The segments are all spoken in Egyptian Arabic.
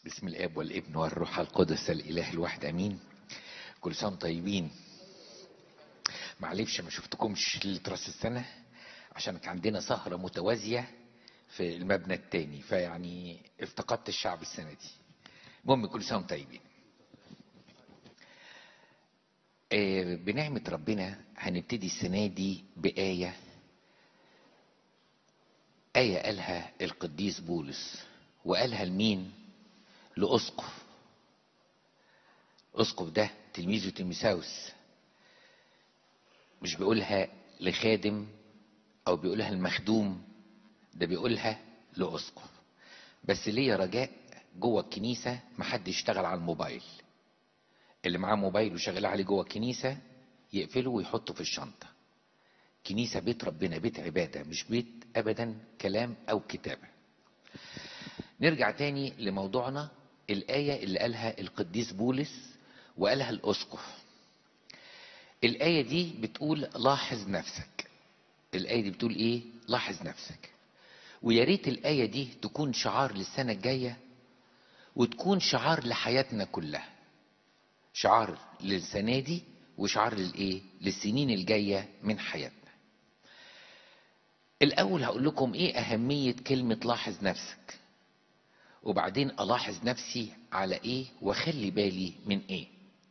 بسم الاب والابن والروح القدس الاله الواحد امين كل سنه وانتم طيبين معلش ما شفتكمش ليله راس السنه عشان كان عندنا سهره متوازيه في المبنى التاني فيعني افتقدت الشعب السنه دي المهم كل سنه وانتم طيبين آه، بنعمة ربنا هنبتدي السنة دي بآية آية قالها القديس بولس وقالها لمين؟ لأسقف أسقف ده تلميذه تيموساوس مش بيقولها لخادم أو بيقولها المخدوم ده بيقولها لأسقف بس ليه رجاء جوه الكنيسة محدش يشتغل على الموبايل اللي معاه موبايل وشغال عليه جوه الكنيسة يقفله ويحطه في الشنطة كنيسة بيت ربنا بيت عبادة مش بيت أبدا كلام أو كتابة نرجع تاني لموضوعنا الآية اللي قالها القديس بولس وقالها الأسقف الآية دي بتقول لاحظ نفسك الآية دي بتقول إيه لاحظ نفسك ويا ريت الآية دي تكون شعار للسنة الجاية وتكون شعار لحياتنا كلها شعار للسنة دي وشعار للإيه للسنين الجاية من حياتنا الأول هقول لكم إيه أهمية كلمة لاحظ نفسك وبعدين ألاحظ نفسي على إيه وأخلي بالي من إيه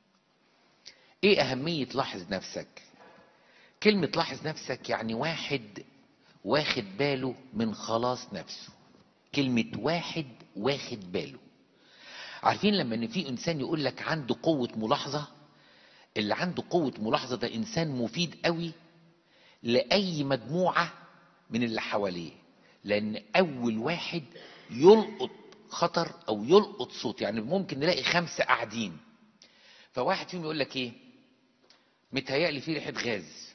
إيه أهمية لاحظ نفسك كلمة لاحظ نفسك يعني واحد واخد باله من خلاص نفسه كلمة واحد واخد باله عارفين لما ان في انسان يقول لك عنده قوة ملاحظة اللي عنده قوة ملاحظة ده انسان مفيد قوي لأي مجموعة من اللي حواليه لأن أول واحد يلقط خطر أو يلقط صوت يعني ممكن نلاقي خمسة قاعدين فواحد فيهم يقول لك إيه متهيألي في ريحة غاز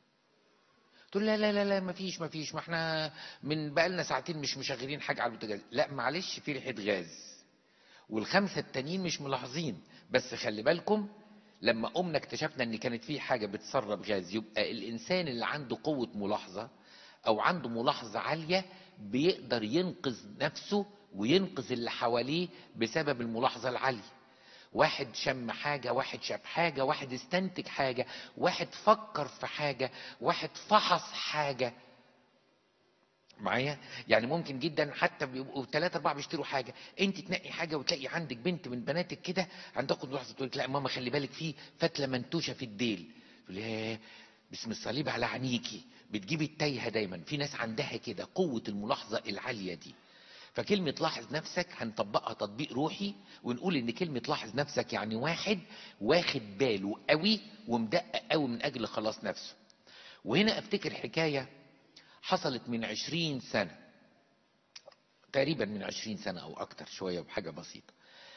تقول لا لا لا لا مفيش مفيش ما احنا من بقالنا ساعتين مش مشغلين حاجة على البوتاجاز لا معلش في ريحة غاز والخمسة التانيين مش ملاحظين بس خلي بالكم لما قمنا اكتشفنا ان كانت في حاجة بتسرب غاز يبقى الانسان اللي عنده قوة ملاحظة او عنده ملاحظة عالية بيقدر ينقذ نفسه وينقذ اللي حواليه بسبب الملاحظة العالية واحد شم حاجة واحد شاف حاجة واحد استنتج حاجة واحد فكر في حاجة واحد فحص حاجة معايا يعني ممكن جدا حتى بيبقوا ثلاثة أربعة بيشتروا حاجة أنت تنقي حاجة وتلاقي عندك بنت من بناتك كده عندها قدرة ملاحظة تقول لك لا ماما خلي بالك في فتلة منتوشة في الديل تقول لها باسم الصليب على عينيكي بتجيبي التايهة دايما في ناس عندها كده قوة الملاحظة العالية دي فكلمة لاحظ نفسك هنطبقها تطبيق روحي ونقول ان كلمة لاحظ نفسك يعني واحد واخد باله قوي ومدقق قوي من اجل خلاص نفسه وهنا افتكر حكاية حصلت من عشرين سنة تقريبا من عشرين سنة او اكتر شوية بحاجة بسيطة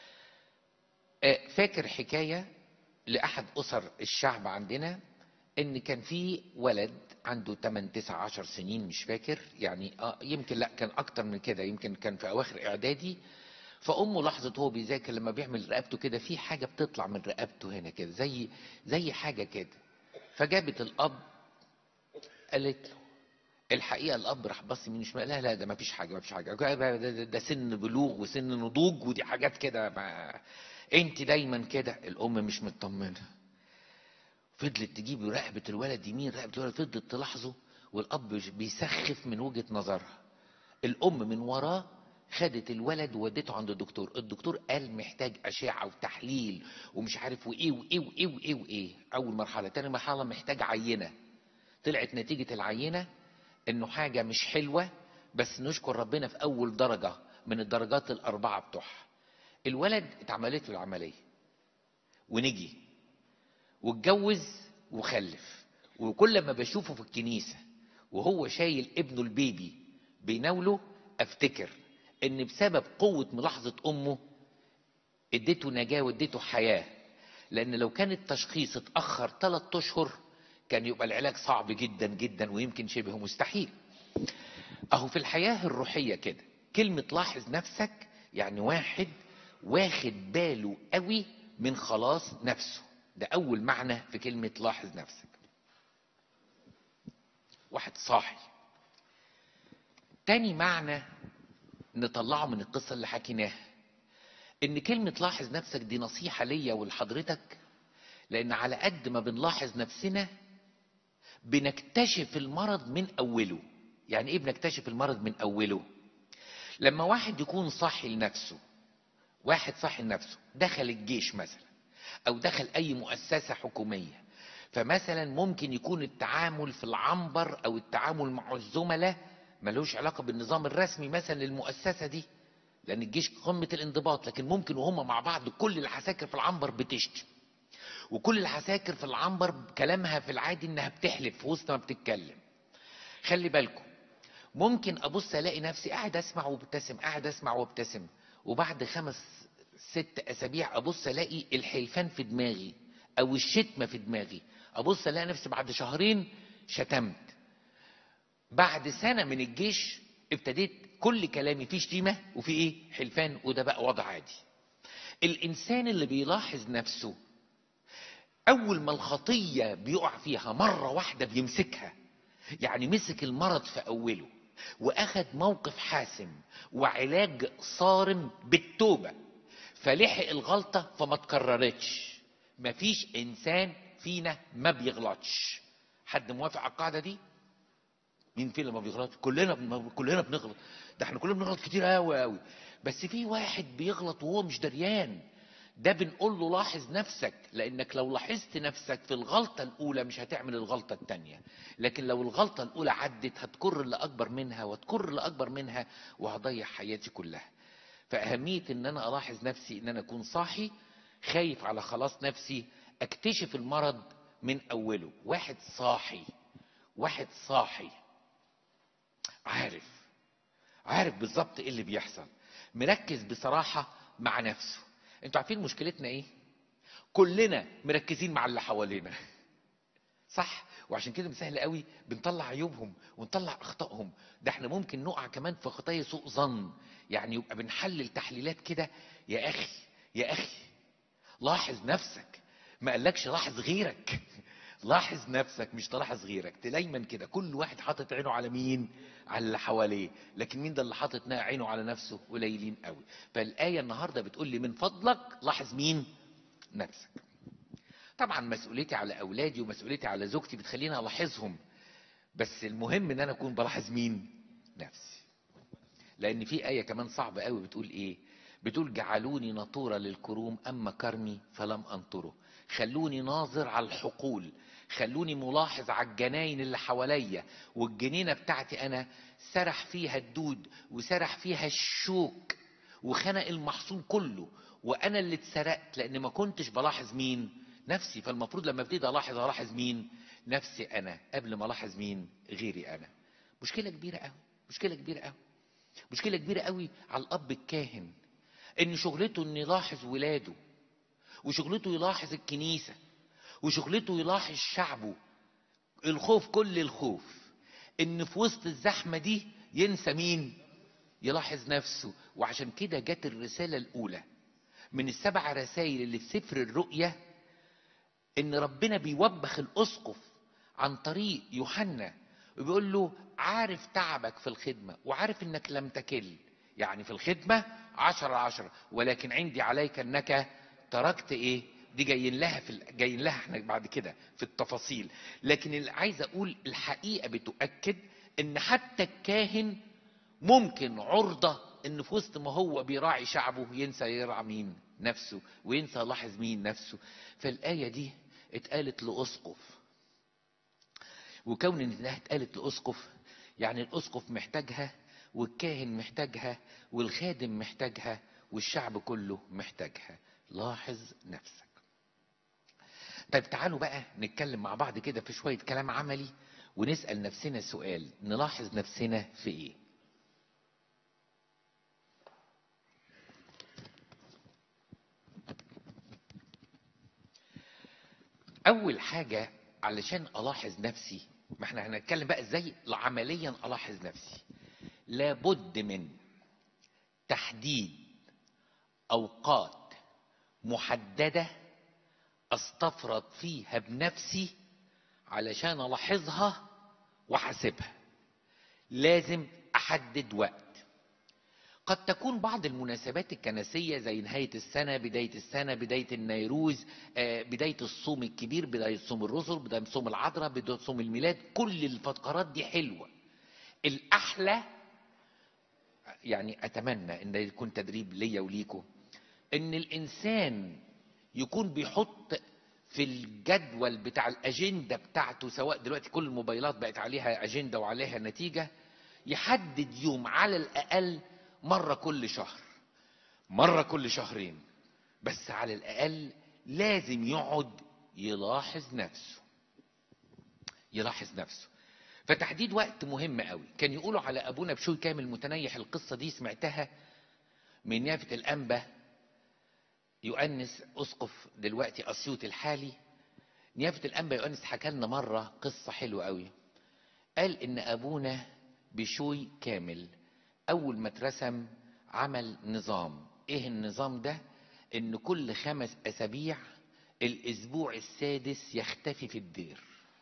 آه، فاكر حكاية لأحد أسر الشعب عندنا إن كان في ولد عنده 8 9 10 سنين مش فاكر يعني آه يمكن لا كان أكتر من كده يمكن كان في أواخر إعدادي فأمه لاحظت وهو بيذاكر لما بيعمل رقبته كده في حاجة بتطلع من رقبته هنا كده زي زي حاجة كده فجابت الأب قالت له الحقيقه الاب راح بص يمين شمال لا لا ده ما فيش حاجه ما فيش حاجه ده, ده, ده, ده سن بلوغ وسن نضوج ودي حاجات كده ما انت دايما كده الام مش مطمنه فضلت تجيب رقبه الولد يمين رقبه الولد فضلت تلاحظه والاب بيسخف من وجهه نظرها الام من وراه خدت الولد وودته عند الدكتور الدكتور قال محتاج اشعه وتحليل ومش عارف وايه وايه وايه وايه وايه اول مرحله تاني مرحله محتاج عينه طلعت نتيجه العينه انه حاجه مش حلوه بس نشكر ربنا في اول درجه من الدرجات الاربعه بتوعها الولد اتعملت له العمليه ونجي واتجوز وخلف وكل ما بشوفه في الكنيسه وهو شايل ابنه البيبي بيناوله افتكر ان بسبب قوه ملاحظه امه اديته نجاه واديته حياه لان لو كان التشخيص اتاخر ثلاث اشهر كان يبقى العلاج صعب جدا جدا ويمكن شبه مستحيل اهو في الحياة الروحية كده كلمة لاحظ نفسك يعني واحد واخد باله قوي من خلاص نفسه ده اول معنى في كلمة لاحظ نفسك واحد صاحي تاني معنى نطلعه من القصة اللي حكيناها ان كلمة لاحظ نفسك دي نصيحة ليا ولحضرتك لان على قد ما بنلاحظ نفسنا بنكتشف المرض من اوله يعني ايه بنكتشف المرض من اوله لما واحد يكون صاحي لنفسه واحد صاحي لنفسه دخل الجيش مثلا او دخل اي مؤسسة حكومية فمثلا ممكن يكون التعامل في العنبر او التعامل مع الزملاء ملوش علاقة بالنظام الرسمي مثلا للمؤسسة دي لان الجيش قمة الانضباط لكن ممكن وهم مع بعض كل العساكر في العنبر بتشتم وكل العساكر في العنبر كلامها في العادي انها بتحلف في وسط ما بتتكلم خلي بالكم ممكن ابص الاقي نفسي قاعد اسمع وابتسم قاعد اسمع وابتسم وبعد خمس ست اسابيع ابص الاقي الحلفان في دماغي او الشتمه في دماغي ابص الاقي نفسي بعد شهرين شتمت بعد سنه من الجيش ابتديت كل كلامي فيه شتيمه وفي ايه حلفان وده بقى وضع عادي الانسان اللي بيلاحظ نفسه اول ما الخطيه بيقع فيها مره واحده بيمسكها يعني مسك المرض في اوله واخد موقف حاسم وعلاج صارم بالتوبه فلحق الغلطه فما تكررتش مفيش انسان فينا ما بيغلطش حد موافق على القاعده دي مين فينا ما بيغلطش كلنا بن- كلنا بنغلط ده احنا كلنا بنغلط كتير قوي قوي بس في واحد بيغلط وهو مش دريان ده بنقول له لاحظ نفسك لانك لو لاحظت نفسك في الغلطه الاولى مش هتعمل الغلطه الثانيه لكن لو الغلطه الاولى عدت هتكر لاكبر منها وتكر لاكبر منها وهضيع حياتي كلها فاهميه ان انا الاحظ نفسي ان انا اكون صاحي خايف على خلاص نفسي اكتشف المرض من اوله واحد صاحي واحد صاحي عارف عارف بالظبط ايه اللي بيحصل مركز بصراحة مع نفسه انتوا عارفين مشكلتنا ايه كلنا مركزين مع اللي حوالينا صح وعشان كده سهل قوي بنطلع عيوبهم ونطلع اخطائهم ده احنا ممكن نقع كمان في خطايا سوء ظن يعني يبقى بنحلل تحليلات كده يا اخي يا اخي لاحظ نفسك ما قالكش لاحظ غيرك لاحظ نفسك مش تلاحظ غيرك دايما كده كل واحد حاطط عينه على مين على اللي حواليه لكن مين ده اللي حاطط عينه على نفسه قليلين قوي فالايه النهارده بتقول لي من فضلك لاحظ مين نفسك طبعا مسؤوليتي على اولادي ومسؤوليتي على زوجتي بتخليني الاحظهم بس المهم ان انا اكون بلاحظ مين نفسي لان في ايه كمان صعبه قوي بتقول ايه بتقول جعلوني نطورة للكروم اما كرمي فلم انطره خلوني ناظر على الحقول خلوني ملاحظ على الجناين اللي حواليا والجنينه بتاعتي انا سرح فيها الدود وسرح فيها الشوك وخنق المحصول كله وانا اللي اتسرقت لان ما كنتش بلاحظ مين نفسي فالمفروض لما ابتدي الاحظ الاحظ مين نفسي انا قبل ما الاحظ مين غيري انا مشكله كبيره قوي مشكله كبيره قوي مشكله كبيره قوي على الاب الكاهن ان شغلته انه يلاحظ ولاده وشغلته يلاحظ الكنيسه وشغلته يلاحظ شعبه الخوف كل الخوف ان في وسط الزحمه دي ينسى مين يلاحظ نفسه وعشان كده جت الرساله الاولى من السبع رسائل اللي في سفر الرؤيا ان ربنا بيوبخ الاسقف عن طريق يوحنا وبيقول له عارف تعبك في الخدمه وعارف انك لم تكل يعني في الخدمه عشرة عشرة ولكن عندي عليك انك تركت ايه دي جايين لها في ال- جايين لها احنا بعد كده في التفاصيل لكن اللي عايز اقول الحقيقه بتؤكد ان حتى الكاهن ممكن عرضه ان في وسط ما هو بيراعي شعبه ينسى يرعى مين نفسه وينسى يلاحظ مين نفسه فالايه دي اتقالت لاسقف وكون انها اتقالت لاسقف يعني الاسقف محتاجها والكاهن محتاجها والخادم محتاجها والشعب كله محتاجها لاحظ نفسك طيب تعالوا بقى نتكلم مع بعض كده في شوية كلام عملي ونسأل نفسنا سؤال نلاحظ نفسنا في ايه اول حاجة علشان الاحظ نفسي ما احنا هنتكلم بقى ازاي عمليا الاحظ نفسي لابد من تحديد اوقات محدده استفرد فيها بنفسي علشان الاحظها واحاسبها لازم احدد وقت قد تكون بعض المناسبات الكنسية زي نهاية السنة بداية السنة بداية النيروز آه، بداية الصوم الكبير بداية صوم الرسل بداية صوم العذراء بداية صوم الميلاد كل الفقرات دي حلوة الأحلى يعني أتمنى إن يكون تدريب ليا وليكم إن الإنسان يكون بيحط في الجدول بتاع الأجندة بتاعته سواء دلوقتي كل الموبايلات بقت عليها أجندة وعليها نتيجة يحدد يوم على الأقل مرة كل شهر مرة كل شهرين بس على الأقل لازم يقعد يلاحظ نفسه يلاحظ نفسه فتحديد وقت مهم قوي كان يقولوا على ابونا بشوي كامل متنيح القصه دي سمعتها من نيافه الانبا يؤنس اسقف دلوقتي اسيوط الحالي نيافه الانبا يؤنس حكى لنا مره قصه حلوه قوي قال ان ابونا بشوي كامل اول ما اترسم عمل نظام ايه النظام ده ان كل خمس اسابيع الاسبوع السادس يختفي في الدير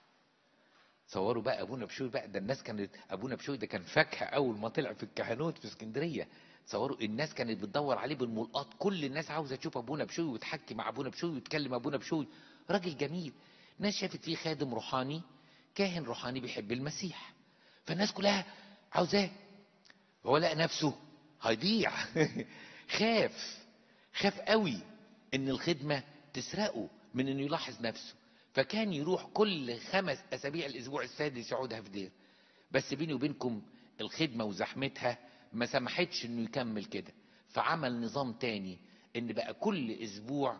تصوروا بقى ابونا بشوي بقى ده الناس كانت ابونا بشوي ده كان فاكهه اول ما طلع في الكهنوت في اسكندريه تصوروا الناس كانت بتدور عليه بالملقاط كل الناس عاوزه تشوف ابونا بشوي وتحكي مع ابونا بشوي وتكلم ابونا بشوي راجل جميل ناس شافت فيه خادم روحاني كاهن روحاني بيحب المسيح فالناس كلها عاوزاه هو لقى نفسه هيضيع خاف خاف قوي ان الخدمه تسرقه من انه يلاحظ نفسه فكان يروح كل خمس اسابيع الاسبوع السادس يقعدها في دير بس بيني وبينكم الخدمه وزحمتها ما سمحتش انه يكمل كده فعمل نظام تاني ان بقى كل اسبوع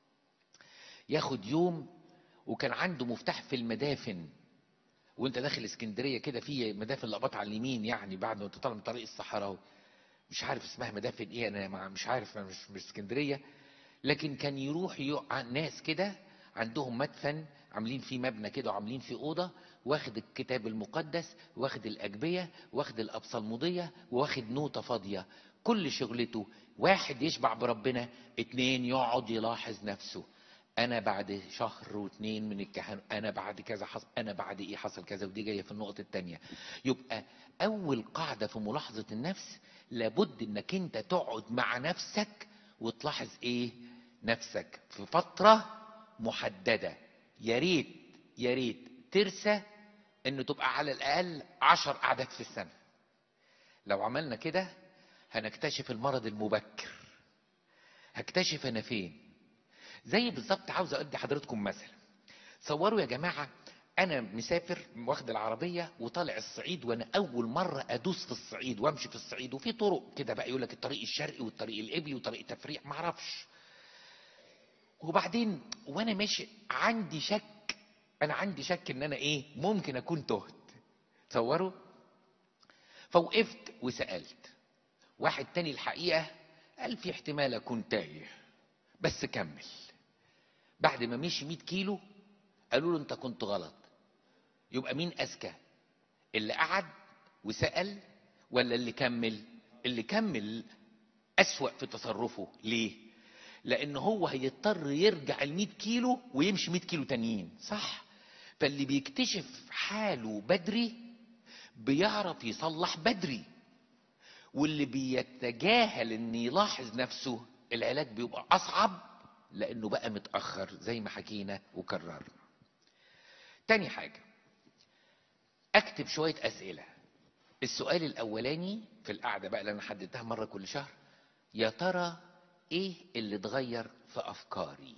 ياخد يوم وكان عنده مفتاح في المدافن وانت داخل اسكندريه كده في مدافن لقبات على اليمين يعني بعد ما تطلع من طريق الصحراوي مش عارف اسمها مدافن ايه انا مع- مش عارف انا مش مش اسكندريه لكن كان يروح يقع ناس كده عندهم مدفن عاملين فيه مبنى كده وعاملين فيه اوضه واخد الكتاب المقدس واخد الاجبيه واخد الابصلموديه واخد نوته فاضيه كل شغلته واحد يشبع بربنا اتنين يقعد يلاحظ نفسه انا بعد شهر واتنين من الكهنة انا بعد كذا حصل انا بعد ايه حصل كذا ودي جايه في النقطه التانية يبقى اول قاعده في ملاحظه النفس لابد انك انت تقعد مع نفسك وتلاحظ ايه نفسك في فتره محدده يا ريت يا ريت ترسى انه تبقى على الاقل عشر قعدات في السنه لو عملنا كده هنكتشف المرض المبكر هكتشف انا فين زي بالظبط عاوز ادي حضرتكم مثل صوروا يا جماعه انا مسافر واخد العربيه وطالع الصعيد وانا اول مره ادوس في الصعيد وامشي في الصعيد وفي طرق كده بقى يقول لك الطريق الشرقي والطريق القبلي وطريق تفريع ما اعرفش وبعدين وانا ماشي عندي شك انا عندي شك ان انا ايه ممكن اكون تهت تصوروا فوقفت وسالت واحد تاني الحقيقه قال في احتمال اكون تايه بس كمل بعد ما مشي 100 كيلو قالوا له انت كنت غلط يبقى مين اذكى اللي قعد وسال ولا اللي كمل اللي كمل اسوا في تصرفه ليه لان هو هيضطر يرجع ال 100 كيلو ويمشي 100 كيلو تانيين صح فاللي بيكتشف حاله بدري بيعرف يصلح بدري واللي بيتجاهل ان يلاحظ نفسه العلاج بيبقى اصعب لانه بقى متاخر زي ما حكينا وكررنا تاني حاجه اكتب شويه اسئله السؤال الاولاني في القعده بقى اللي انا حددتها مره كل شهر يا ترى ايه اللي اتغير في افكاري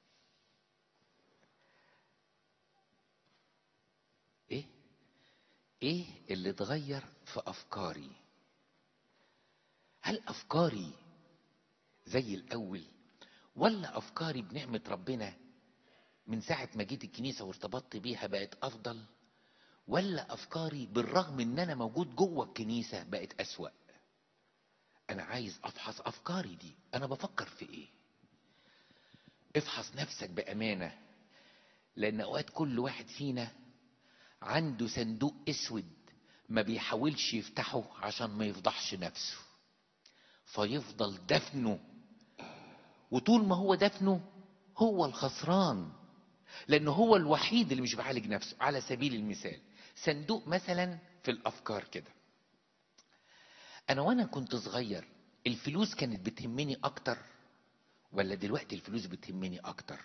ايه ايه اللي اتغير في افكاري هل افكاري زي الاول ولا افكاري بنعمه ربنا من ساعه ما جيت الكنيسه وارتبطت بيها بقت افضل ولا افكاري بالرغم ان انا موجود جوه الكنيسه بقت اسوا انا عايز افحص افكاري دي انا بفكر في ايه افحص نفسك بامانه لان اوقات كل واحد فينا عنده صندوق اسود ما بيحاولش يفتحه عشان ما يفضحش نفسه فيفضل دفنه وطول ما هو دفنه هو الخسران لانه هو الوحيد اللي مش بيعالج نفسه على سبيل المثال صندوق مثلا في الافكار كده انا وانا كنت صغير الفلوس كانت بتهمني اكتر ولا دلوقتي الفلوس بتهمني اكتر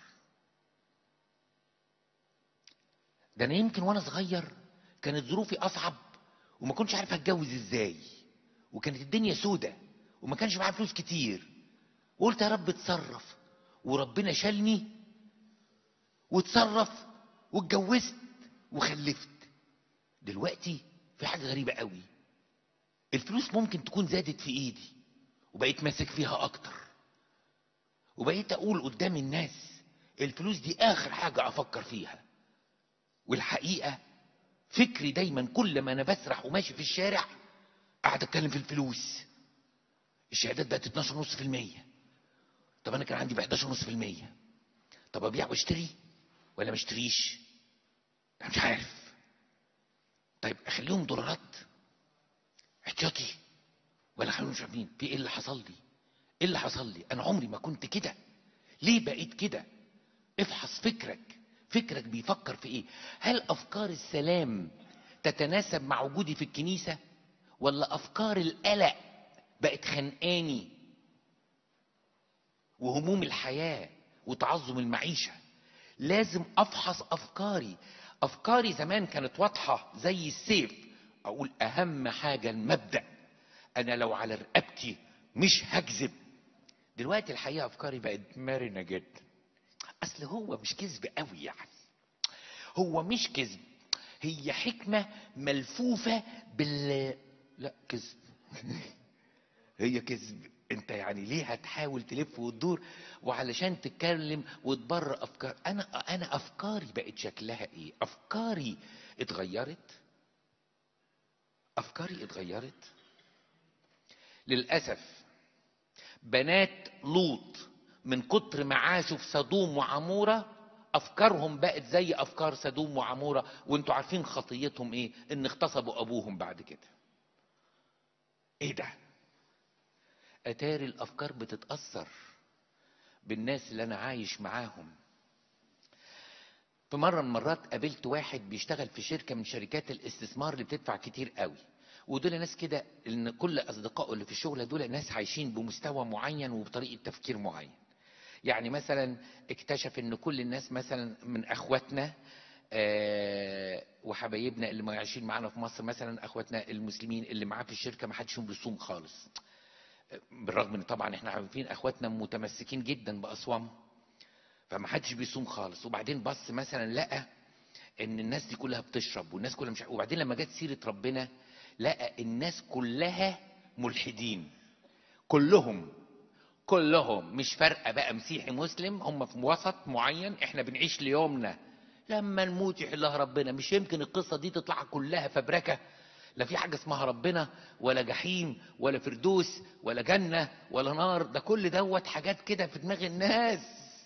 ده انا يمكن وانا صغير كانت ظروفي اصعب وما كنتش عارف اتجوز ازاي وكانت الدنيا سودة وما كانش معايا فلوس كتير وقلت يا رب اتصرف وربنا شالني واتصرف واتجوزت وخلفت دلوقتي في حاجة غريبة قوي الفلوس ممكن تكون زادت في ايدي وبقيت ماسك فيها اكتر وبقيت اقول قدام الناس الفلوس دي اخر حاجة افكر فيها والحقيقة فكري دايما كل ما انا بسرح وماشي في الشارع قاعد اتكلم في الفلوس الشهادات بقت 12.5% طب انا كان عندي ب 11.5% طب ابيع واشتري ولا ما اشتريش انا مش عارف طيب اخليهم دولارات احتياطي ولا اخليهم مش عارفين في ايه اللي حصل لي ايه اللي حصل لي انا عمري ما كنت كده ليه بقيت كده افحص فكرك فكرك بيفكر في ايه هل افكار السلام تتناسب مع وجودي في الكنيسه ولا افكار القلق بقت خنقاني وهموم الحياه وتعظم المعيشه لازم افحص افكاري افكاري زمان كانت واضحه زي السيف اقول اهم حاجه المبدا انا لو على رقبتي مش هكذب دلوقتي الحقيقه افكاري بقت مرنه جدا اصل هو مش كذب قوي يعني هو مش كذب هي حكمه ملفوفه بال لا كذب هي كذب انت يعني ليه هتحاول تلف وتدور وعلشان تتكلم وتبرر افكار انا انا افكاري بقت شكلها ايه افكاري اتغيرت افكاري اتغيرت للاسف بنات لوط من كتر ما عاشوا في سدوم وعموره افكارهم بقت زي افكار سدوم وعموره وانتوا عارفين خطيتهم ايه ان اغتصبوا ابوهم بعد كده ايه ده اتاري الافكار بتتاثر بالناس اللي انا عايش معاهم في مره من المرات قابلت واحد بيشتغل في شركه من شركات الاستثمار اللي بتدفع كتير قوي ودول ناس كده ان كل اصدقائه اللي في الشغل دول ناس عايشين بمستوى معين وبطريقه تفكير معين يعني مثلا اكتشف ان كل الناس مثلا من اخواتنا آه وحبايبنا اللي عايشين معانا في مصر مثلا اخواتنا المسلمين اللي معاه في الشركه ما حدش فيهم بيصوم خالص بالرغم ان طبعا احنا عارفين اخواتنا متمسكين جدا باصوام فما حدش بيصوم خالص وبعدين بص مثلا لقى ان الناس دي كلها بتشرب والناس كلها مش وبعدين لما جت سيره ربنا لقى الناس كلها ملحدين كلهم كلهم مش فارقه بقى مسيحي مسلم هم في وسط معين احنا بنعيش ليومنا لما نموت يحلها ربنا مش يمكن القصه دي تطلع كلها فبركه لا في حاجه اسمها ربنا ولا جحيم ولا فردوس ولا جنه ولا نار ده كل دوت حاجات كده في دماغ الناس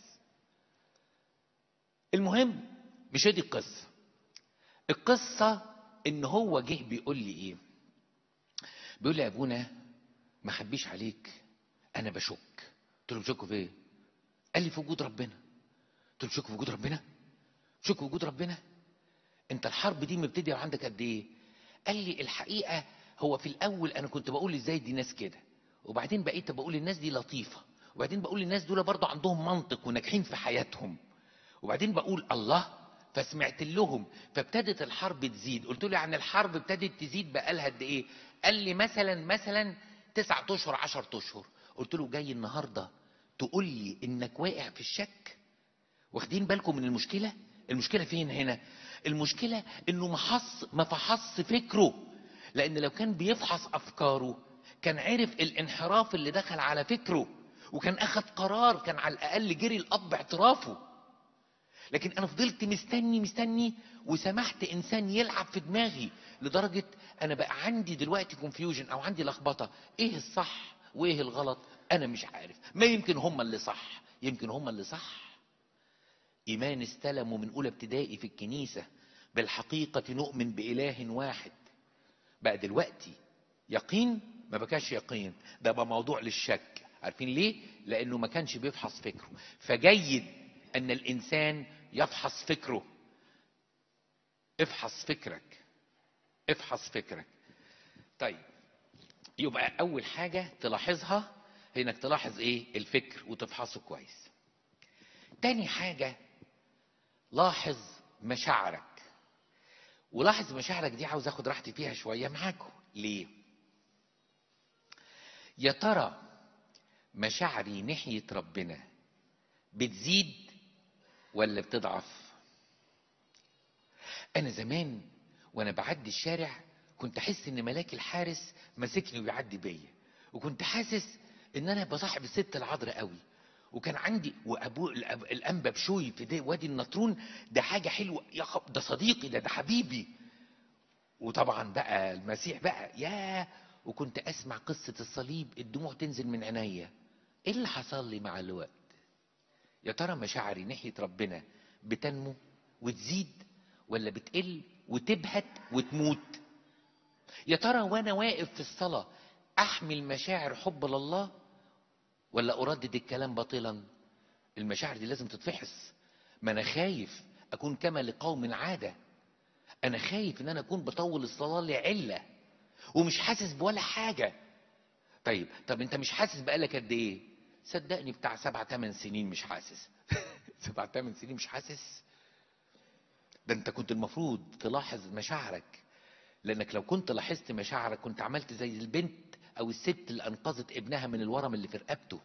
المهم مش هي دي القصه القصه ان هو جه بيقول لي ايه بيقول لي يا ابونا ما خبيش عليك انا بشك قلت له بشك في ايه قال لي في وجود ربنا قلت له بشك في وجود ربنا بشك في وجود ربنا انت الحرب دي مبتديه وعندك قد ايه قال لي الحقيقه هو في الاول انا كنت بقول ازاي دي ناس كده وبعدين بقيت بقول الناس دي لطيفه وبعدين بقول الناس دول برضه عندهم منطق وناجحين في حياتهم وبعدين بقول الله فسمعت لهم فابتدت الحرب تزيد قلت له يعني الحرب ابتدت تزيد بقالها قد ايه قال لي مثلا مثلا تسعة اشهر عشر اشهر قلت له جاي النهارده تقول لي انك واقع في الشك واخدين بالكم من المشكله المشكله فين هنا المشكله انه ما حص ما فحص فكره لان لو كان بيفحص افكاره كان عرف الانحراف اللي دخل على فكره وكان اخذ قرار كان على الاقل جري الاب باعترافه لكن انا فضلت مستني مستني وسمحت انسان يلعب في دماغي لدرجه انا بقى عندي دلوقتي كونفيوجن او عندي لخبطه ايه الصح وايه الغلط انا مش عارف ما يمكن هم اللي صح يمكن هم اللي صح ايمان استلموا من اولى ابتدائي في الكنيسه بالحقيقه نؤمن باله واحد بقى دلوقتي يقين ما بقاش يقين ده بقى موضوع للشك عارفين ليه لانه ما كانش بيفحص فكره فجيد ان الانسان يفحص فكره افحص فكرك افحص فكرك طيب يبقى اول حاجه تلاحظها هي انك تلاحظ ايه الفكر وتفحصه كويس تاني حاجه لاحظ مشاعرك ولاحظ مشاعرك دي عاوز اخد راحتي فيها شويه معاكم ليه يا ترى مشاعري ناحيه ربنا بتزيد ولا بتضعف انا زمان وانا بعدي الشارع كنت احس ان ملاك الحارس ماسكني وبيعدي بيا وكنت حاسس ان انا بصاحب الست العذراء قوي وكان عندي وابو الأب- الانبا بشوي في دي وادي النطرون ده حاجه حلوه يا خب ده صديقي ده ده حبيبي وطبعا بقى المسيح بقى يا وكنت اسمع قصه الصليب الدموع تنزل من عينيا ايه اللي حصل لي مع الوقت يا ترى مشاعري ناحيه ربنا بتنمو وتزيد ولا بتقل وتبهت وتموت يا ترى وانا واقف في الصلاه احمل مشاعر حب لله ولا اردد الكلام باطلا المشاعر دي لازم تتفحص ما انا خايف اكون كما لقوم عاده انا خايف ان انا اكون بطول الصلاه لعله ومش حاسس بولا حاجه طيب طب انت مش حاسس بقالك قد ايه صدقني بتاع سبع ثمان سنين مش حاسس سبع ثمان سنين مش حاسس ده انت كنت المفروض تلاحظ مشاعرك لانك لو كنت لاحظت مشاعرك كنت عملت زي البنت او الست اللي انقذت ابنها من الورم اللي في رقبته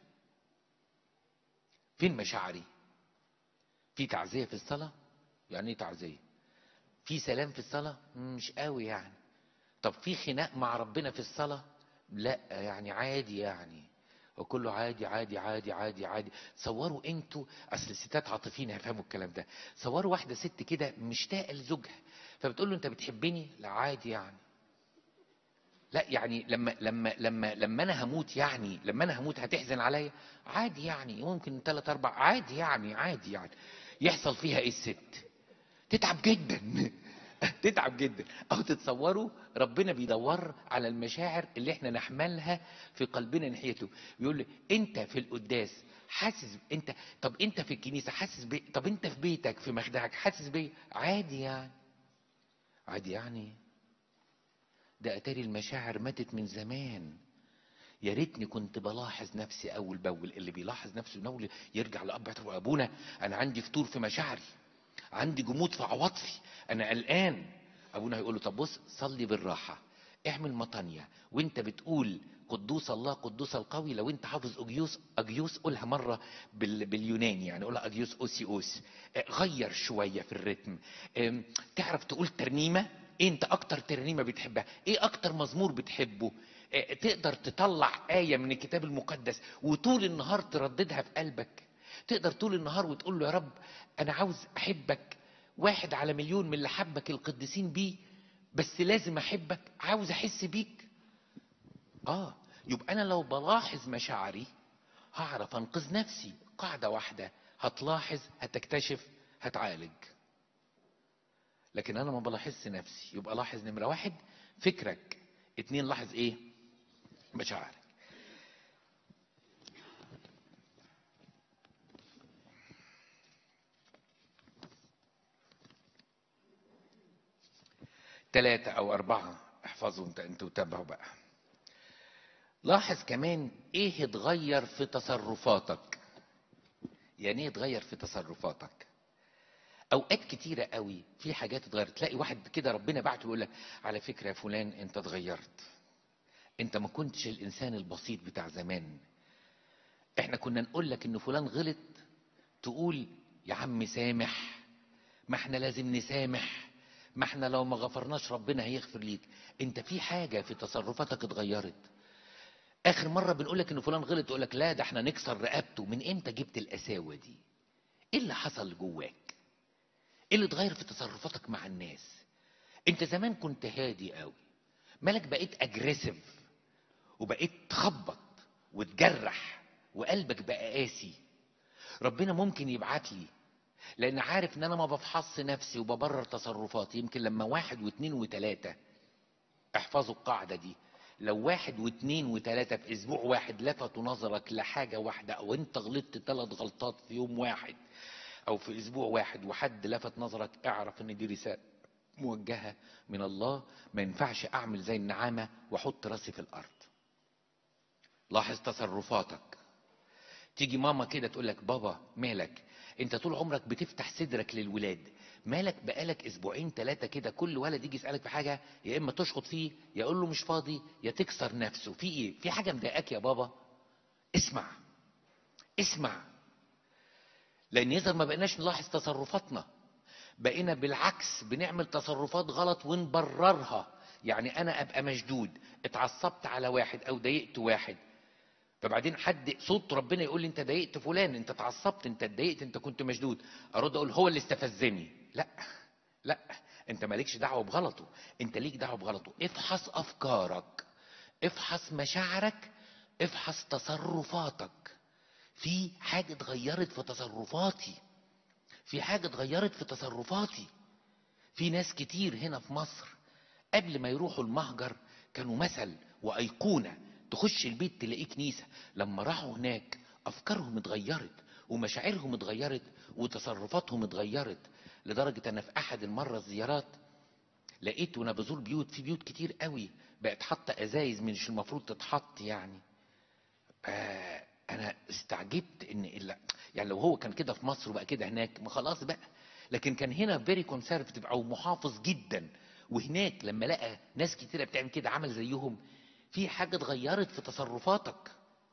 فين مشاعري في تعزيه في الصلاه يعني ايه تعزيه في سلام في الصلاه مم، مش قوي يعني طب في خناق مع ربنا في الصلاه لا يعني عادي يعني وكله عادي عادي عادي عادي عادي صوروا انتوا اصل الستات عاطفيين هيفهموا الكلام ده صوروا واحده ست كده مشتاقه لزوجها فبتقول له انت بتحبني لا عادي يعني لا يعني لما لما لما لما انا هموت يعني لما انا هموت هتحزن عليا عادي يعني ممكن ثلاث اربع عادي يعني عادي يعني يحصل فيها ايه الست تتعب جدا تتعب جدا او تتصوروا ربنا بيدور على المشاعر اللي احنا نحملها في قلبنا ناحيته بيقول لي انت في القداس حاسس انت طب انت في الكنيسه حاسس بي طب انت في بيتك في مخدعك حاسس بيه عادي يعني عادي يعني ده اتاري المشاعر ماتت من زمان يا ريتني كنت بلاحظ نفسي اول باول اللي بيلاحظ نفسه من اول يرجع لاب اعتراف ابونا انا عندي فتور في مشاعري عندي جمود في عواطفي انا قلقان ابونا هيقول له طب بص صلي بالراحه اعمل مطانية وانت بتقول قدوس الله قدوس القوي لو انت حافظ اجيوس اجيوس قولها مره بال... باليوناني يعني قولها اجيوس اوسيوس اه، غير شويه في الريتم ام، تعرف تقول ترنيمه ايه انت اكتر ترنيمه بتحبها ايه اكتر مزمور بتحبه اه، تقدر تطلع ايه من الكتاب المقدس وطول النهار ترددها في قلبك تقدر طول النهار وتقول له يا رب انا عاوز احبك واحد على مليون من اللي حبك القديسين بيه بس لازم احبك عاوز احس بيك اه يبقى انا لو بلاحظ مشاعري هعرف انقذ نفسي قاعده واحده هتلاحظ هتكتشف هتعالج لكن انا ما بلاحظش نفسي يبقى لاحظ نمره واحد فكرك اتنين لاحظ ايه مشاعرك ثلاثة أو أربعة احفظوا انت انتوا تابعوا بقى لاحظ كمان ايه اتغير في تصرفاتك يعني ايه اتغير في تصرفاتك اوقات كتيرة قوي في حاجات اتغيرت تلاقي واحد كده ربنا بعته يقول لك على فكرة يا فلان انت اتغيرت انت ما كنتش الانسان البسيط بتاع زمان احنا كنا نقول لك ان فلان غلط تقول يا عم سامح ما احنا لازم نسامح ما احنا لو ما غفرناش ربنا هيغفر ليك انت في حاجة في تصرفاتك اتغيرت اخر مرة بنقول لك ان فلان غلط تقول لك لا ده احنا نكسر رقبته من امتى جبت القساوة دي ايه اللي حصل جواك ايه اللي اتغير في تصرفاتك مع الناس انت زمان كنت هادي قوي مالك بقيت اجريسيف وبقيت تخبط وتجرح وقلبك بقى قاسي ربنا ممكن يبعت لي لان عارف ان انا ما بفحص نفسي وببرر تصرفاتي يمكن لما واحد واثنين وثلاثة احفظوا القاعدة دي لو واحد واثنين وثلاثة في اسبوع واحد لفتوا نظرك لحاجة واحدة او انت غلطت ثلاث غلطات في يوم واحد او في اسبوع واحد وحد لفت نظرك اعرف ان دي رسالة موجهة من الله ما ينفعش اعمل زي النعامة واحط راسي في الارض لاحظ تصرفاتك تيجي ماما كده تقول لك بابا مالك انت طول عمرك بتفتح صدرك للولاد مالك بقالك اسبوعين ثلاثه كده كل ولد يجي يسالك في حاجه يا اما تشخط فيه يا اقول له مش فاضي يا تكسر نفسه في ايه في حاجه مضايقاك يا بابا اسمع اسمع لان يظهر ما بقيناش نلاحظ تصرفاتنا بقينا بالعكس بنعمل تصرفات غلط ونبررها يعني انا ابقى مشدود اتعصبت على واحد او ضايقت واحد فبعدين حد صوت ربنا يقول لي انت ضايقت فلان انت اتعصبت انت اتضايقت انت كنت مشدود ارد اقول هو اللي استفزني لا لا انت مالكش دعوه بغلطه انت ليك دعوه بغلطه افحص افكارك افحص مشاعرك افحص تصرفاتك في حاجه اتغيرت في تصرفاتي في حاجه اتغيرت في تصرفاتي في ناس كتير هنا في مصر قبل ما يروحوا المهجر كانوا مثل وايقونه تخش البيت تلاقيه كنيسه لما راحوا هناك افكارهم اتغيرت ومشاعرهم اتغيرت وتصرفاتهم اتغيرت لدرجه انا في احد المره الزيارات لقيت وانا بزور بيوت في بيوت كتير قوي بقت حاطه ازايز مش المفروض تتحط يعني آه انا استعجبت ان إلا يعني لو هو كان كده في مصر وبقى كده هناك ما خلاص بقى لكن كان هنا فيري كونسرفتيف او محافظ جدا وهناك لما لقى ناس كتيره بتعمل كده عمل زيهم في حاجه اتغيرت في تصرفاتك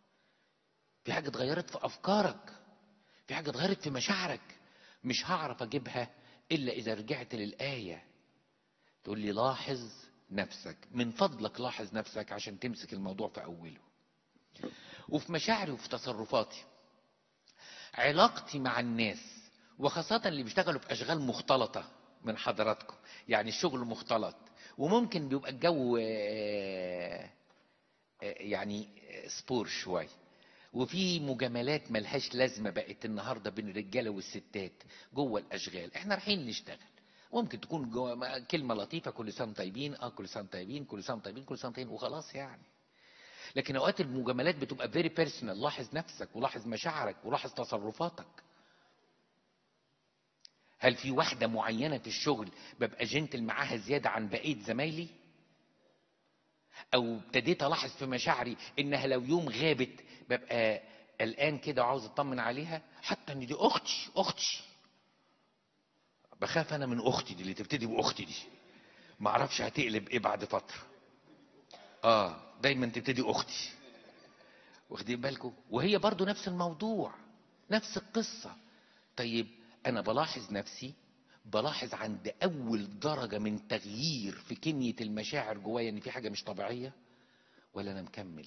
في حاجه اتغيرت في افكارك في حاجه اتغيرت في مشاعرك مش هعرف اجيبها الا اذا رجعت للايه تقول لي لاحظ نفسك من فضلك لاحظ نفسك عشان تمسك الموضوع في اوله وفي مشاعري وفي تصرفاتي علاقتي مع الناس وخاصة اللي بيشتغلوا في أشغال مختلطة من حضراتكم يعني الشغل مختلط وممكن بيبقى الجو آه، آه، يعني سبور شوي وفي مجاملات ملهاش لازمة بقت النهاردة بين الرجالة والستات جوه الأشغال احنا رايحين نشتغل ممكن تكون جوه كلمة لطيفة كل سنة طيبين اه كل سنة طيبين كل سنة طيبين كل سنة طيبين وخلاص يعني لكن اوقات المجاملات بتبقى فيري بيرسونال لاحظ نفسك ولاحظ مشاعرك ولاحظ تصرفاتك هل في واحده معينه في الشغل ببقى جنتل معاها زياده عن بقيه زمايلي او ابتديت الاحظ في مشاعري انها لو يوم غابت ببقى قلقان كده وعاوز اطمن عليها حتى ان دي اختي اختي بخاف انا من اختي دي اللي تبتدي باختي دي ما اعرفش هتقلب ايه بعد فتره اه دايما تبتدي اختي واخدين بالكم وهي برضو نفس الموضوع نفس القصة طيب انا بلاحظ نفسي بلاحظ عند اول درجة من تغيير في كمية المشاعر جوايا ان في حاجة مش طبيعية ولا انا مكمل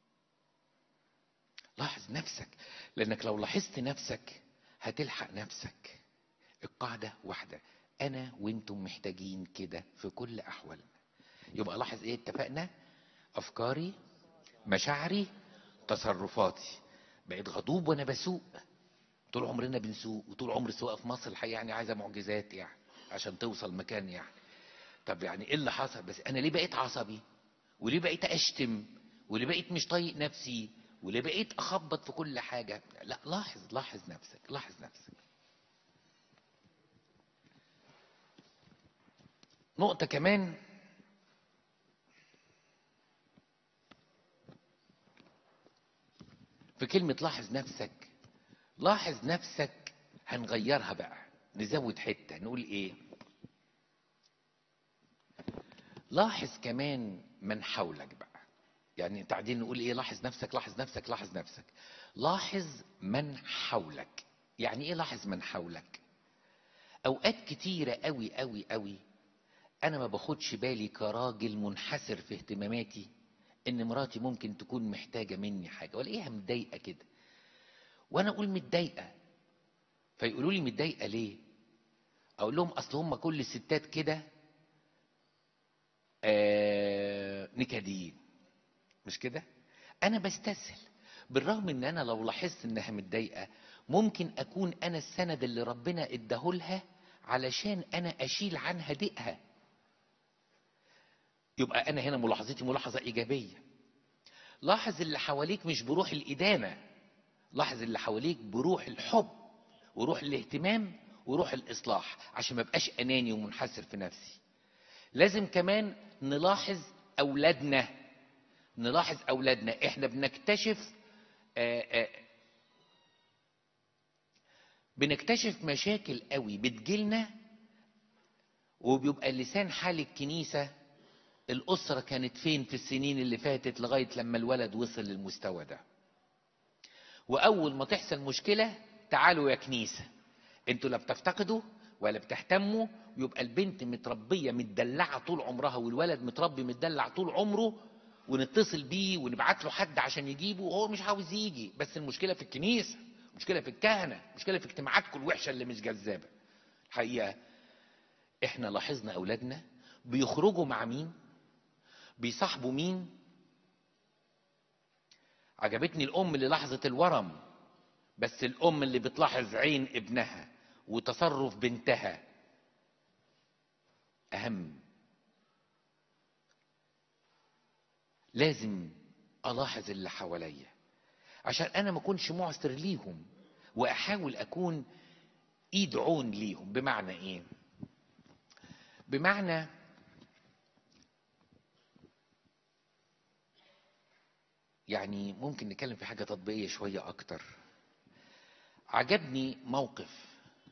لاحظ نفسك لانك لو لاحظت نفسك هتلحق نفسك القاعدة واحدة انا وانتم محتاجين كده في كل احوالنا يبقى لاحظ ايه اتفقنا افكاري مشاعري تصرفاتي بقيت غضوب وانا بسوق طول عمرنا بنسوق وطول عمر السواقه في مصر الحقيقه يعني عايزه معجزات يعني عشان توصل مكان يعني طب يعني ايه اللي حصل بس انا ليه بقيت عصبي وليه بقيت اشتم وليه بقيت مش طايق نفسي وليه بقيت اخبط في كل حاجه لا لاحظ لاحظ نفسك لاحظ نفسك نقطه كمان في كلمة لاحظ نفسك لاحظ نفسك هنغيرها بقى نزود حتة نقول ايه لاحظ كمان من حولك بقى يعني تعدين نقول ايه لاحظ نفسك لاحظ نفسك لاحظ نفسك لاحظ من حولك يعني ايه لاحظ من حولك اوقات كتيرة قوي قوي قوي انا ما باخدش بالي كراجل منحسر في اهتماماتي ان مراتي ممكن تكون محتاجه مني حاجه والاقيها متضايقه كده وانا اقول متضايقه فيقولوا لي متضايقه ليه اقول لهم اصل هم كل الستات كده آه نكديين مش كده انا بستسهل بالرغم ان انا لو لاحظت انها متضايقه ممكن اكون انا السند اللي ربنا اداهولها علشان انا اشيل عنها ضيقها يبقى انا هنا ملاحظتي ملاحظه ايجابيه لاحظ اللي حواليك مش بروح الادانه لاحظ اللي حواليك بروح الحب وروح الاهتمام وروح الاصلاح عشان ما ابقاش اناني ومنحسر في نفسي لازم كمان نلاحظ اولادنا نلاحظ اولادنا احنا بنكتشف آآ آآ بنكتشف مشاكل قوي بتجيلنا وبيبقى لسان حال الكنيسة الأسرة كانت فين في السنين اللي فاتت لغاية لما الولد وصل للمستوى ده وأول ما تحصل مشكلة تعالوا يا كنيسة انتوا لا بتفتقدوا ولا بتهتموا يبقى البنت متربية متدلعة طول عمرها والولد متربي متدلع طول عمره ونتصل بيه ونبعت له حد عشان يجيبه وهو مش عاوز يجي بس المشكلة في الكنيسة مشكلة في الكهنة مشكلة في اجتماعاتكم الوحشة اللي مش جذابة الحقيقة احنا لاحظنا اولادنا بيخرجوا مع مين بيصاحبوا مين عجبتني الام اللي لاحظت الورم بس الام اللي بتلاحظ عين ابنها وتصرف بنتها اهم لازم الاحظ اللي حواليا عشان انا ما اكونش معسر ليهم واحاول اكون ايد عون ليهم بمعنى ايه بمعنى يعني ممكن نتكلم في حاجة تطبيقية شوية أكتر عجبني موقف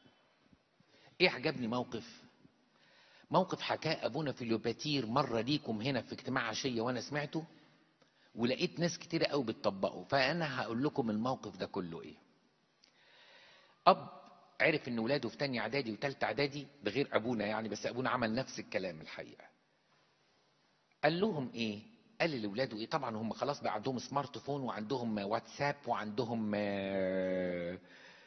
إيه عجبني موقف موقف حكاه أبونا فيليوباتير مرة ليكم هنا في اجتماع عشية وأنا سمعته ولقيت ناس كتيرة قوي بتطبقه فأنا هقول لكم الموقف ده كله إيه أب عرف ان ولاده في تانية اعدادي وتالتة اعدادي ده غير ابونا يعني بس ابونا عمل نفس الكلام الحقيقة قال لهم ايه قال لاولاده ايه طبعا هم خلاص بقى عندهم سمارت فون وعندهم واتساب وعندهم آه،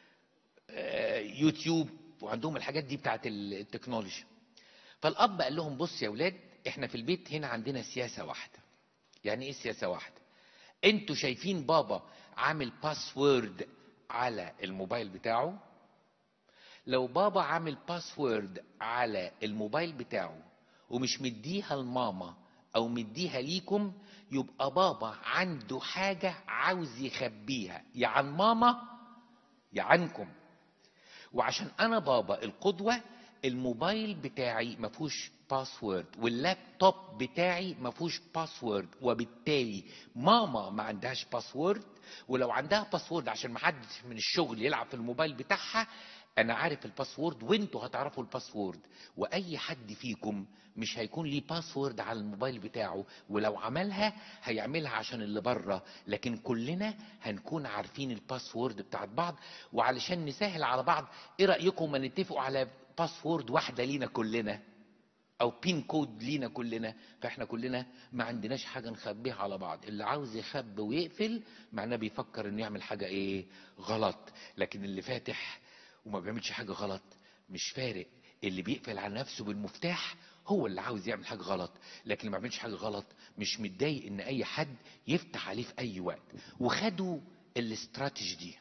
آه، يوتيوب وعندهم الحاجات دي بتاعت التكنولوجي فالاب قال لهم بص يا اولاد احنا في البيت هنا عندنا سياسة واحدة يعني ايه سياسة واحدة انتوا شايفين بابا عامل باسورد على الموبايل بتاعه لو بابا عامل باسورد على الموبايل بتاعه ومش مديها لماما او مديها ليكم يبقى بابا عنده حاجة عاوز يخبيها يا عن ماما يا عنكم وعشان انا بابا القدوة الموبايل بتاعي ما فيهوش باسورد واللابتوب بتاعي ما فيهوش باسورد وبالتالي ماما ما عندهاش باسورد ولو عندها باسورد عشان ما حدش من الشغل يلعب في الموبايل بتاعها انا عارف الباسورد وانتوا هتعرفوا الباسورد واي حد فيكم مش هيكون ليه باسورد على الموبايل بتاعه ولو عملها هيعملها عشان اللي بره لكن كلنا هنكون عارفين الباسورد بتاعت بعض وعلشان نسهل على بعض ايه رايكم ما نتفقوا على باسورد واحده لينا كلنا او بين كود لينا كلنا فاحنا كلنا ما عندناش حاجه نخبيها على بعض اللي عاوز يخبي ويقفل معناه بيفكر انه يعمل حاجه ايه غلط لكن اللي فاتح وما بيعملش حاجة غلط مش فارق اللي بيقفل على نفسه بالمفتاح هو اللي عاوز يعمل حاجة غلط لكن اللي ما بيعملش حاجة غلط مش متضايق ان اي حد يفتح عليه في اي وقت وخدوا الاستراتيجي دي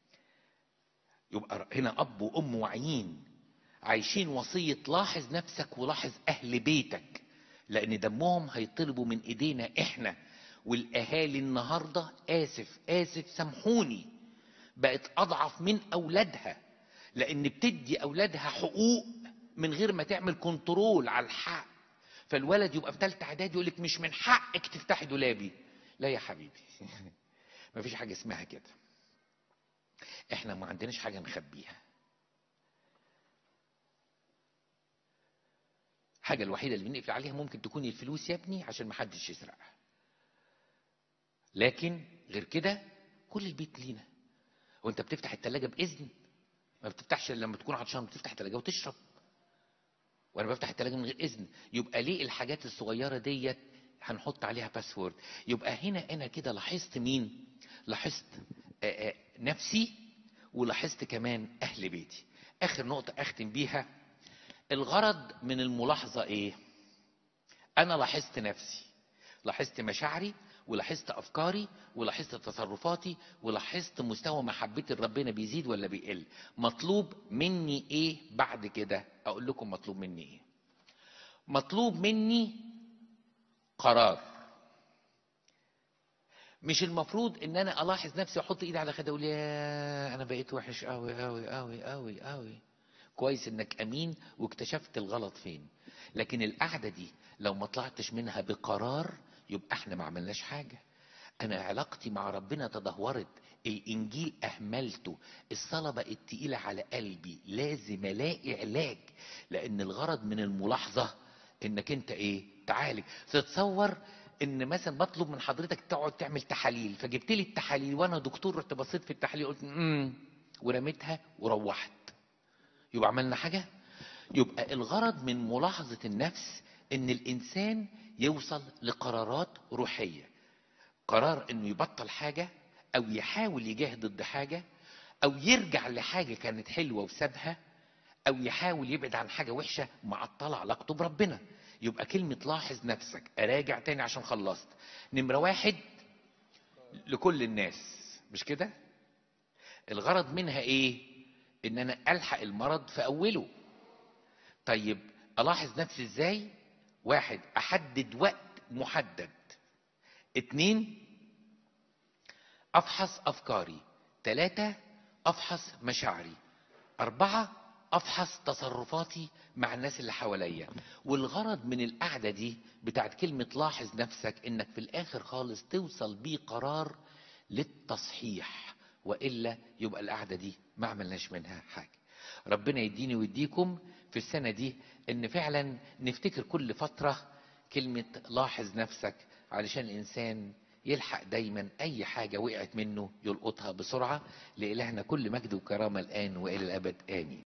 يبقى هنا اب وام واعيين عايشين وصية لاحظ نفسك ولاحظ اهل بيتك لان دمهم هيطلبوا من ايدينا احنا والاهالي النهارده اسف اسف سامحوني بقت اضعف من اولادها لان بتدي اولادها حقوق من غير ما تعمل كنترول على الحق فالولد يبقى في ثالثه اعدادي يقول لك مش من حقك تفتحي دولابي لا يا حبيبي ما فيش حاجه اسمها كده احنا ما عندناش حاجه نخبيها الحاجه الوحيده اللي بنقفل عليها ممكن تكون الفلوس يا ابني عشان ما حدش يسرقها لكن غير كده كل البيت لينا وانت بتفتح التلاجة باذن ما بتفتحش الا لما تكون عطشان بتفتح التلاجة وتشرب وانا بفتح التلاجة من غير اذن يبقى ليه الحاجات الصغيرة ديت هنحط عليها باسورد يبقى هنا انا كده لاحظت مين لاحظت آآ آآ نفسي ولاحظت كمان اهل بيتي اخر نقطة اختم بيها الغرض من الملاحظة ايه انا لاحظت نفسي لاحظت مشاعري ولاحظت افكاري ولاحظت تصرفاتي ولاحظت مستوى محبتي لربنا بيزيد ولا بيقل مطلوب مني ايه بعد كده اقول لكم مطلوب مني ايه مطلوب مني قرار مش المفروض ان انا الاحظ نفسي واحط ايدي على خدي اقول يا انا بقيت وحش قوي قوي قوي قوي قوي كويس انك امين واكتشفت الغلط فين لكن القعده دي لو ما طلعتش منها بقرار يبقى احنا ما عملناش حاجة انا علاقتي مع ربنا تدهورت الانجيل اهملته الصلاة بقت تقيلة على قلبي لازم الاقي علاج لان الغرض من الملاحظة انك انت ايه تعالج تتصور ان مثلا بطلب من حضرتك تقعد تعمل تحاليل فجبت لي التحاليل وانا دكتور رحت بصيت في التحاليل قلت امم ورميتها وروحت يبقى عملنا حاجة يبقى الغرض من ملاحظة النفس ان الانسان يوصل لقرارات روحية قرار انه يبطل حاجة او يحاول يجاهد ضد حاجة او يرجع لحاجة كانت حلوة وسابها او يحاول يبعد عن حاجة وحشة معطلة علاقته بربنا يبقى كلمة لاحظ نفسك اراجع تاني عشان خلصت نمرة واحد لكل الناس مش كده الغرض منها ايه ان انا الحق المرض في اوله طيب الاحظ نفسي ازاي واحد احدد وقت محدد اتنين افحص افكاري تلاتة افحص مشاعري اربعة افحص تصرفاتي مع الناس اللي حواليا والغرض من القعدة دي بتاعت كلمة لاحظ نفسك انك في الاخر خالص توصل بيه قرار للتصحيح والا يبقى القعدة دي ما عملناش منها حاجة ربنا يديني ويديكم في السنة دي ان فعلا نفتكر كل فترة كلمة لاحظ نفسك علشان الانسان يلحق دايما اي حاجة وقعت منه يلقطها بسرعة لإلهنا كل مجد وكرامة الآن وإلى الأبد آمين